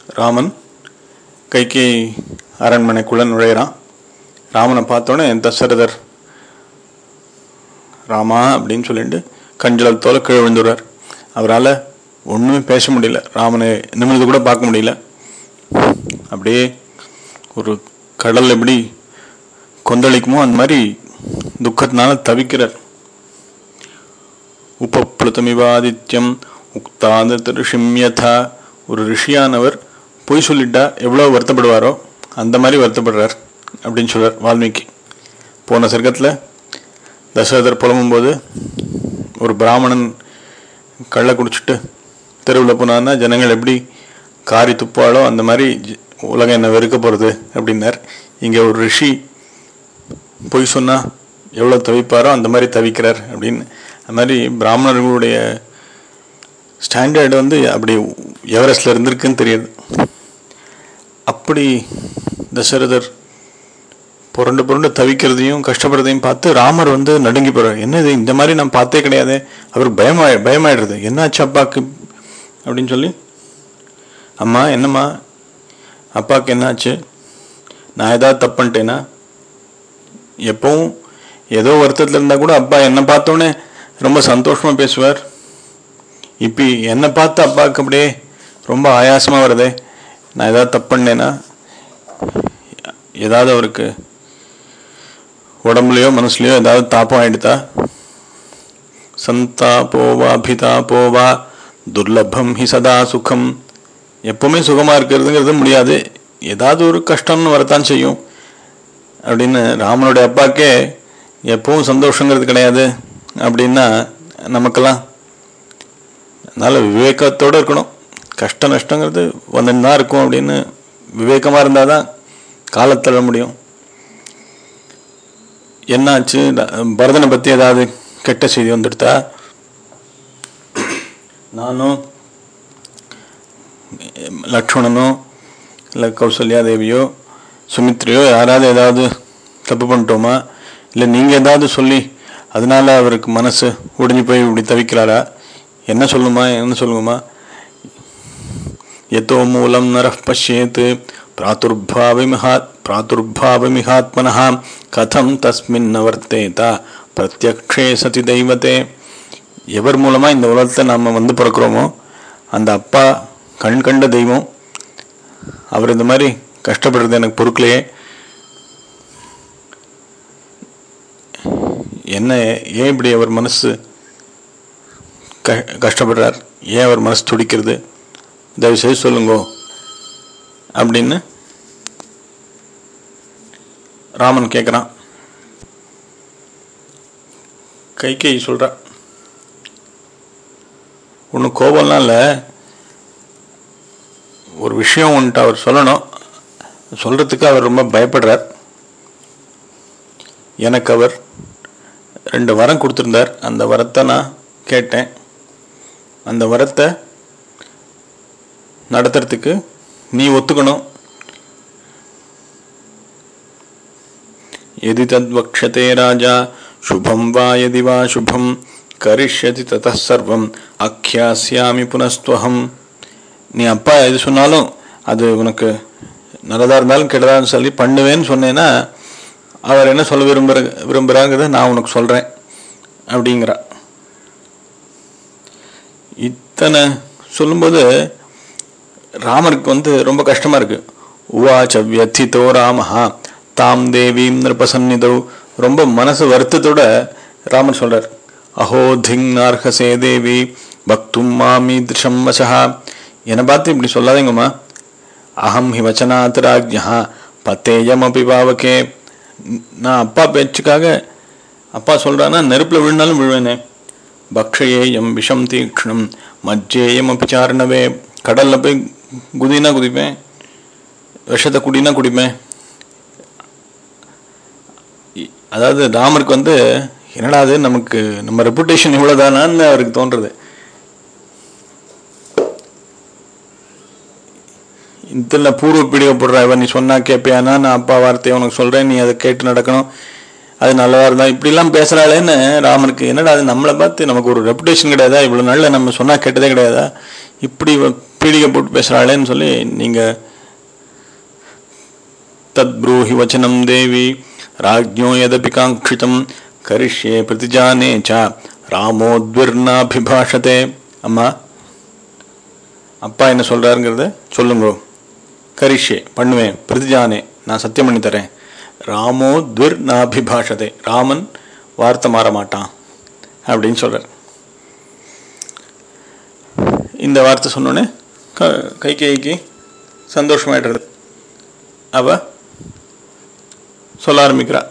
ராமன் கைகை அரண்மனைக்குள்ள நுழையிறான் ராமனை பார்த்தோன்னே தசரதர் ராமா அப்படின்னு சொல்லிட்டு கஞ்சலத்தோல கீழே விழுந்துடுறார் அவரால் ஒன்றுமே பேச முடியல ராமனை நிமிர்ந்து கூட பார்க்க முடியல அப்படியே ஒரு கடல் எப்படி கொந்தளிக்குமோ அந்த மாதிரி துக்கத்தினால தவிக்கிறார் உபப்ளுதமிவாதித்யம் உக்தாந்த ரிஷிம் யதா ஒரு ரிஷியானவர் பொய் சொல்லிட்டா எவ்வளோ வருத்தப்படுவாரோ அந்த மாதிரி வருத்தப்படுறார் அப்படின்னு சொல்றார் வால்மீகி போன சர்க்கத்தில் தசரதர் புலம்பும்போது ஒரு பிராமணன் கள்ள குடிச்சிட்டு தெருவில் போனான்னா ஜனங்கள் எப்படி காரி துப்பாளோ அந்த மாதிரி ஜ- உலகம் என்ன வெறுக்க போகிறது அப்படின்னார் இங்கே ஒரு ரிஷி பொய் சொன்னால் எவ்வளோ தவிப்பாரோ அந்த மாதிரி தவிக்கிறார் அப்படின்னு அது மாதிரி பிராமணர்களுடைய ஸ்டாண்டர்டு வந்து அப்படி எவரெஸ்ட்ல இருந்திருக்குன்னு தெரியுது அப்படி தசரதர் புரண்டு புரண்டு தவிக்கிறதையும் கஷ்டப்படுறதையும் பார்த்து ராமர் வந்து நடுங்கி போறார் என்ன இது இந்த மாதிரி நான் பார்த்தே கிடையாது அவர் பயமாய் பயமாயிடுறது என்னாச்சு அப்பாக்கு அப்படின்னு சொல்லி அம்மா என்னம்மா அப்பாவுக்கு என்னாச்சு நான் ஏதாவது தப்பு பண்ணிட்டேனா எப்பவும் ஏதோ வருத்தத்தில் இருந்தால் கூட அப்பா என்னை பார்த்தோன்னே ரொம்ப சந்தோஷமாக பேசுவார் இப்போ என்னை பார்த்து அப்பாவுக்கு அப்படியே ரொம்ப ஆயாசமாக வருதே நான் ஏதாவது தப்பு பண்ணேனா ஏதாவது அவருக்கு உடம்புலையோ மனசுலையோ ஏதாவது தாப்பம் ஆயிடுதா சந்தாபோவா அபிதாபோவா துர்லபம் ஹி சதா சுகம் எப்பவுமே சுகமா இருக்கிறதுங்கிறது முடியாது ஏதாவது ஒரு கஷ்டம்னு வரத்தான் செய்யும் அப்படின்னு ராமனுடைய அப்பாக்கே எப்பவும் சந்தோஷங்கிறது கிடையாது அப்படின்னா நமக்கெல்லாம் அதனால விவேகத்தோடு இருக்கணும் கஷ்ட நஷ்டங்கிறது வந்துன்னு தான் இருக்கும் அப்படின்னு விவேகமாக இருந்தால் தான் காலத்தள்ள முடியும் என்னாச்சு ர- பரதனை பற்றி ஏதாவது கெட்ட செய்தி வந்துடுதா நானும் லக்ஷ்மணனோ இல்லை கௌசல்யா தேவியோ சுமித்ரையோ யாராவது ஏதாவது தப்பு பண்ணிட்டோமா இல்லை நீங்கள் ஏதாவது சொல்லி அதனால அவருக்கு மனசு ஒடிஞ்சு போய் இப்படி தவிக்கிறாரா என்ன சொல்லுமா என்ன சொல்லுங்கம்மா यतो मूलं नरः पश्येत् प्रातुर्भावमिहात् प्रातुर्भावमिहात्मनः कथं तस्मिन्न वर्तेत பிரத்யக்ஷே சதி தெய்வத்தே எவர் மூலமாக இந்த உலகத்தை நாம் வந்து பிறக்கிறோமோ அந்த அப்பா கண் கண்ட தெய்வம் அவர் இந்த மாதிரி கஷ்டப்படுறது எனக்கு பொறுக்கலையே என்ன ஏன் இப்படி அவர் மனசு க கஷ்டப்படுறார் ஏன் அவர் மனசு துடிக்கிறது தயவு செய்து சொல்லுங்கோ அப்படின்னு ராமன் கேட்குறான் கைகை சொல்றா ஒன்றும் கோபம்லாம் இல்லை ஒரு விஷயம் ஒன்ட்டு அவர் சொல்லணும் சொல்றதுக்கு அவர் ரொம்ப பயப்படுறார் எனக்கு அவர் ரெண்டு வரம் கொடுத்துருந்தார் அந்த வரத்தை நான் கேட்டேன் அந்த வரத்தை நடத்துறதுக்கு நீ ஒத்துக்கணும் यदि तद्वक्ष्यते राजा शुभं वा यदि वा शुभं करिष्यति ततः सर्वम् அக்யாஸ்யாமி புனஸ்துவகம் நீ அப்பா எது சொன்னாலும் அது உனக்கு நல்லதாக இருந்தாலும் கெட்டதாக இருந்தாலும் சொல்லி பண்ணுவேன்னு சொன்னேன்னா அவர் என்ன சொல்ல விரும்புற விரும்புகிறாங்கிறத நான் உனக்கு சொல்கிறேன் அப்படிங்கிறா இத்தனை சொல்லும்போது ராமருக்கு வந்து ரொம்ப கஷ்டமா இருக்கு உவாச்ச வியத்திதோ ராமஹா தாம் தேவீம் நிருபசன்னிதோ ரொம்ப மனசு வருத்தத்தோட ராமர் சொல்றார் அஹோ திங் நார்ஹசே தேவி பக்தும் மாமீதிருஷம் வசஹா என்னை பார்த்து இப்படி சொல்லாதீங்கம்மா அகம் ஹி வச்சனாத் ராஜ்யா பத்தேயம் அபி பாவகே நான் அப்பா பேச்சுக்காக அப்பா சொல்றான்னா நெருப்புல விழுந்தாலும் விழுவேனே பக்ஷயேயம் விஷம் தீக்ஷ்ணம் மஜ்ஜேயம் அபிச்சாரணவே கடல்ல போய் குதினா குதிப்பேன் விஷத்தை குடினா குடிப்பேன் இ- அதாவது ராமருக்கு வந்து என்னடா அது நமக்கு நம்ம ரெப்புடேஷன் இவ்வளவுதானான்னு அவருக்கு தோன்றது இதில் பூர்வ பீடிகை போடுற இவன் நீ சொன்னா கேட்பியானா நான் அப்பா வார்த்தையை உனக்கு சொல்றேன் நீ அதை கேட்டு நடக்கணும் அது நல்லதா இருந்தா இப்படிலாம் பேசுறாளேன்னு ராமருக்கு என்னடா அது நம்மளை பார்த்து நமக்கு ஒரு ரெப்புடேஷன் கிடையாதா இவ்வளவு நாள்ல நம்ம சொன்னா கேட்டதே கிடையாதா இப்படி இவ பீடிகை போட்டு பேசுகிறாளேன்னு சொல்லி நீங்கள் தத் ப்ரூஹி வச்சனம் தேவி ராஜ்ஞோ யதபி காங்கிதம் கரிஷ்யே பிரதிஜானே ச ராமோத்விர்ணாபிபாஷதே அம்மா அப்பா என்ன சொல்கிறாருங்கிறத சொல்லுங்க கரிஷ்யே பண்ணுவேன் பிரதிஜானே நான் சத்தியம் பண்ணி தரேன் ராமோ துர் நாபிபாஷதே ராமன் வார்த்தை மாற மாட்டான் அப்படின்னு சொல்கிறார் இந்த வார்த்தை சொன்னோன்னே க கைகேயிக்கு சந்தோஷமாயிடுறது அவ சொல்ல ஆரம்பிக்கிறா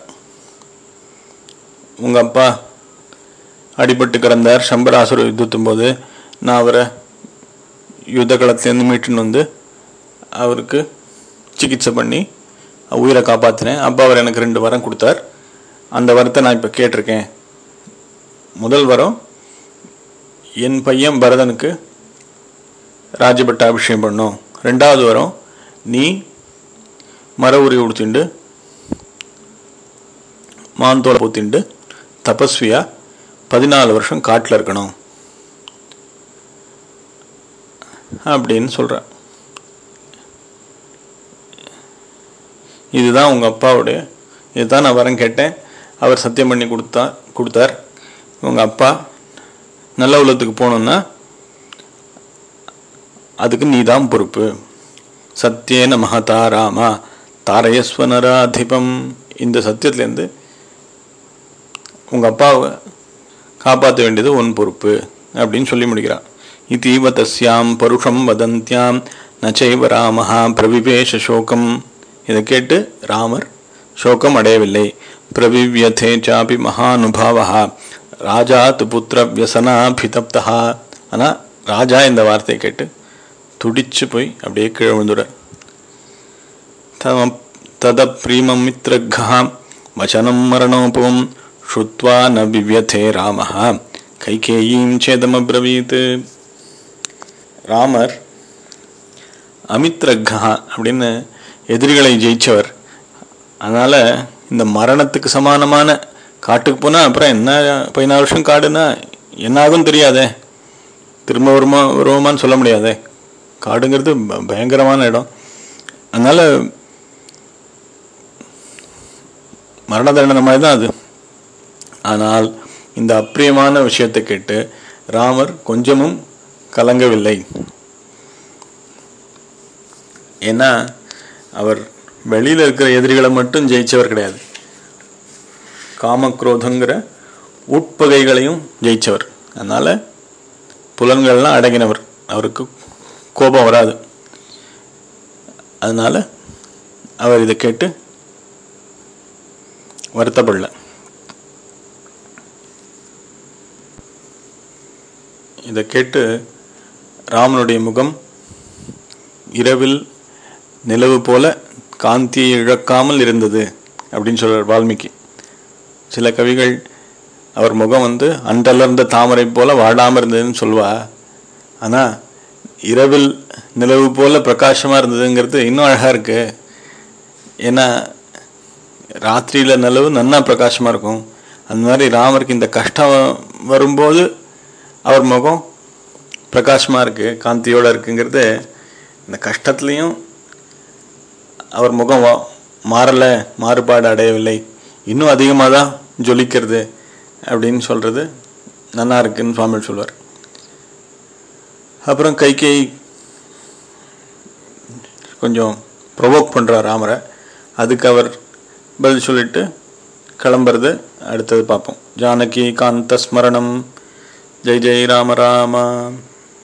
உங்கள் அப்பா அடிபட்டு கிடந்தார் சம்பராசுர யுத்தத்தும் போது நான் அவரை யுத்த களத்துலேருந்து மீட்டுன்னு வந்து அவருக்கு சிகிச்சை பண்ணி உயிரை காப்பாற்றினேன் அப்பா அவர் எனக்கு ரெண்டு வரம் கொடுத்தார் அந்த வரத்தை நான் இப்போ கேட்டிருக்கேன் முதல் வரம் என் பையன் பரதனுக்கு ராஜபட்ட அபிஷேகம் பண்ணும் ரெண்டாவது வரம் நீ மர உரி உடுத்திண்டு மாந்தோலை பூத்திண்டு தபஸ்வியா பதினாலு வருஷம் காட்டில் இருக்கணும் அப்படின்னு சொல்கிறேன் இதுதான் உங்கள் அப்பாவுடைய இதுதான் நான் வரம் கேட்டேன் அவர் சத்தியம் பண்ணி கொடுத்தா கொடுத்தார் உங்கள் அப்பா நல்ல உள்ளத்துக்கு போகணுன்னா அதுக்கு நீ தான் பொறுப்பு சத்தியேன மகதா ராமா தாரயஸ்வனராதிபம் இந்த சத்தியத்துலேருந்து உங்கள் அப்பாவை காப்பாற்ற வேண்டியது உன் பொறுப்பு அப்படின்னு சொல்லி முடிக்கிறான் இதீவ தஸ்யாம் பருஷம் வதந்தியாம் நச்சைவ ராமஹா பிரவிவேஷ சோகம் இதை கேட்டு ராமர் சோகம் அடையவில்லை பிரவிவியதே சாபி மகானுபாவா ராஜா து புத்திர வியசனாபிதப்தா ஆனால் ராஜா இந்த வார்த்தையை கேட்டு துடிச்சு போய் அப்படியே கீழே விழுந்துட தத பிரீமம் மித்ரகா வச்சனம் மரணோபவம் ஸ்ருத்வா ந விவியதே ராம கைகேயீம் சேதமப்ரவீத் ராமர் அமித்ரகா அப்படின்னு எதிரிகளை ஜெயிச்சவர் அதனால் இந்த மரணத்துக்கு சமானமான காட்டுக்கு போனால் அப்புறம் என்ன பதினாறு வருஷம் காடுனா என்ன ஆகும் தெரியாதே திரும்ப வருமா வருவோமான்னு சொல்ல முடியாதே காடுங்கிறது ப- பயங்கரமான இடம் அதனால் மரண தண்டனை மாதிரி தான் அது ஆனால் இந்த அப்பிரியமான விஷயத்தை கேட்டு ராமர் கொஞ்சமும் கலங்கவில்லை ஏன்னா அவர் வெளியில் இருக்கிற எதிரிகளை மட்டும் ஜெயிச்சவர் கிடையாது காமக்ரோதங்கிற உட்பகைகளையும் ஜெயிச்சவர் அதனால் புலன்கள்லாம் அடங்கினவர் அவருக்கு கோபம் வராது அதனால் அவர் இதை கேட்டு வருத்தப்படல இதை கேட்டு ராமனுடைய முகம் இரவில் நிலவு போல காந்தியை இழக்காமல் இருந்தது அப்படின்னு சொல்றார் வால்மீகி சில கவிகள் அவர் முகம் வந்து அன்றலர்ந்த தாமரை போல வாடாமல் இருந்ததுன்னு சொல்வா ஆனால் இரவில் நிலவு போல பிரகாசமாக இருந்ததுங்கிறது இன்னும் அழகாக இருக்கு ஏன்னா ராத்திரியில் நிலவு நன்னா பிரகாசமாக இருக்கும் அந்த மாதிரி ராமருக்கு இந்த கஷ்டம் வரும்போது அவர் முகம் பிரகாசமாக இருக்குது காந்தியோடு இருக்குங்கிறது இந்த கஷ்டத்துலேயும் அவர் முகம் வா- மாறல மாறுபாடு அடையவில்லை இன்னும் அதிகமாக தான் ஜொலிக்கிறது அப்படின்னு சொல்கிறது நல்லா இருக்குன்னு சுவாமி சொல்வார் அப்புறம் கைகை கொஞ்சம் ப்ரொவோக் பண்ணுறார் ராமரை அதுக்கு அவர் பதில் சொல்லிட்டு கிளம்புறது அடுத்தது பார்ப்போம் ஜானகி காந்த ஸ்மரணம் ஜெய் ஜெய் ராம ராமா